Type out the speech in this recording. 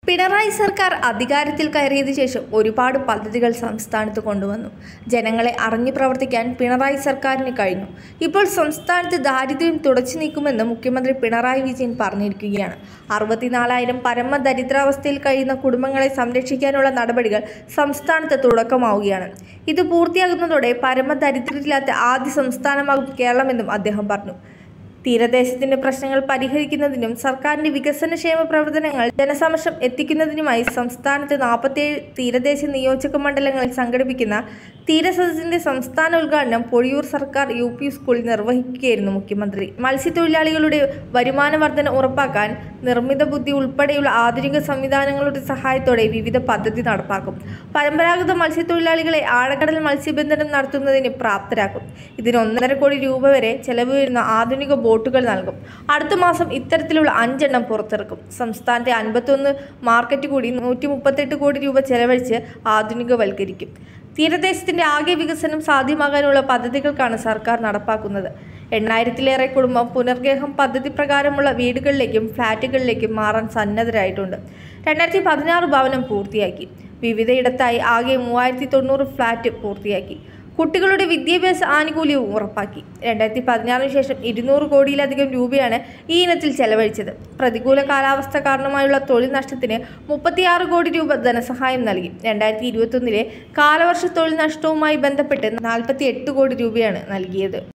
പിണറായി സർക്കാർ അധികാരത്തിൽ കയറിയതിനു ശേഷം ഒരുപാട് പദ്ധതികൾ സംസ്ഥാനത്ത് കൊണ്ടുവന്നു ജനങ്ങളെ അറിഞ്ഞു പ്രവർത്തിക്കാൻ പിണറായി സർക്കാരിന് കഴിഞ്ഞു ഇപ്പോൾ സംസ്ഥാനത്ത് ദാരിദ്ര്യം തുടച്ചു നീക്കുമെന്ന് മുഖ്യമന്ത്രി പിണറായി വിജയൻ പറഞ്ഞിരിക്കുകയാണ് അറുപത്തിനാലായിരം പരമ ദരിദ്രാവസ്ഥയിൽ കഴിയുന്ന കുടുംബങ്ങളെ സംരക്ഷിക്കാനുള്ള നടപടികൾ സംസ്ഥാനത്ത് തുടക്കമാവുകയാണ് ഇത് പൂർത്തിയാകുന്നതോടെ പരമ ദരിദ്രരില്ലാത്ത ആദ്യ സംസ്ഥാനമാകും കേരളമെന്നും അദ്ദേഹം പറഞ്ഞു തീരദേശത്തിന്റെ പ്രശ്നങ്ങൾ പരിഹരിക്കുന്നതിനും സർക്കാരിന്റെ വികസനക്ഷേമ പ്രവർത്തനങ്ങൾ ജനസമക്ഷം എത്തിക്കുന്നതിനുമായി സംസ്ഥാനത്ത് നാൽപ്പത്തിയേഴ് തീരദേശ നിയോജക മണ്ഡലങ്ങളിൽ സംഘടിപ്പിക്കുന്ന തീരസദസ്സിന്റെ സംസ്ഥാന ഉദ്ഘാടനം പൊഴിയൂർ സർക്കാർ യു പി സ്കൂളിൽ നിർവഹിക്കുകയായിരുന്നു മുഖ്യമന്ത്രി മത്സ്യത്തൊഴിലാളികളുടെ വരുമാന വർധന ഉറപ്പാക്കാൻ നിർമ്മിത ബുദ്ധി ഉൾപ്പെടെയുള്ള ആധുനിക സംവിധാനങ്ങളുടെ സഹായത്തോടെ വിവിധ പദ്ധതി നടപ്പാക്കും പരമ്പരാഗത മത്സ്യത്തൊഴിലാളികളെ ആഴക്കടൽ മത്സ്യബന്ധനം നടത്തുന്നതിന് പ്രാപ്തരാക്കും ഇതിന് ഒന്നര കോടി രൂപ വരെ ചെലവ് വരുന്ന ആധുനിക ബോട്ടുകൾ നൽകും അടുത്ത മാസം ഇത്തരത്തിലുള്ള അഞ്ചെണ്ണം പുറത്തിറക്കും സംസ്ഥാനത്തെ അൻപത്തൊന്ന് മാർക്കറ്റ് കൂടി നൂറ്റി മുപ്പത്തെട്ട് കോടി രൂപ ചെലവഴിച്ച് ആധുനികവൽക്കരിക്കും തീരദേശത്തിന്റെ ആകെ വികസനം സാധ്യമാകാനുള്ള പദ്ധതികൾക്കാണ് സർക്കാർ നടപ്പാക്കുന്നത് എണ്ണായിരത്തിലേറെ കുടുംബം പുനർഗേഹം പദ്ധതി പ്രകാരമുള്ള വീടുകളിലേക്കും ഫ്ളാറ്റുകളിലേക്കും മാറാൻ സന്നദ്ധരായിട്ടുണ്ട് രണ്ടായിരത്തി പതിനാറ് ഭവനം പൂർത്തിയാക്കി വിവിധയിടത്തായി ആകെ മൂവായിരത്തി തൊണ്ണൂറ് ഫ്ളാറ്റ് പൂർത്തിയാക്കി കുട്ടികളുടെ വിദ്യാഭ്യാസ ആനുകൂല്യവും ഉറപ്പാക്കി രണ്ടായിരത്തി പതിനാറിന് ശേഷം ഇരുന്നൂറ് കോടിയിലധികം രൂപയാണ് ഈ ഇനത്തിൽ ചെലവഴിച്ചത് പ്രതികൂല കാലാവസ്ഥ കാരണമായുള്ള തൊഴിൽ നഷ്ടത്തിന് മുപ്പത്തിയാറ് കോടി രൂപ ധനസഹായം നൽകി രണ്ടായിരത്തി ഇരുപത്തൊന്നിലെ കാലവർഷ തൊഴിൽ നഷ്ടവുമായി ബന്ധപ്പെട്ട് നാൽപ്പത്തി എട്ട് കോടി രൂപയാണ് നൽകിയത്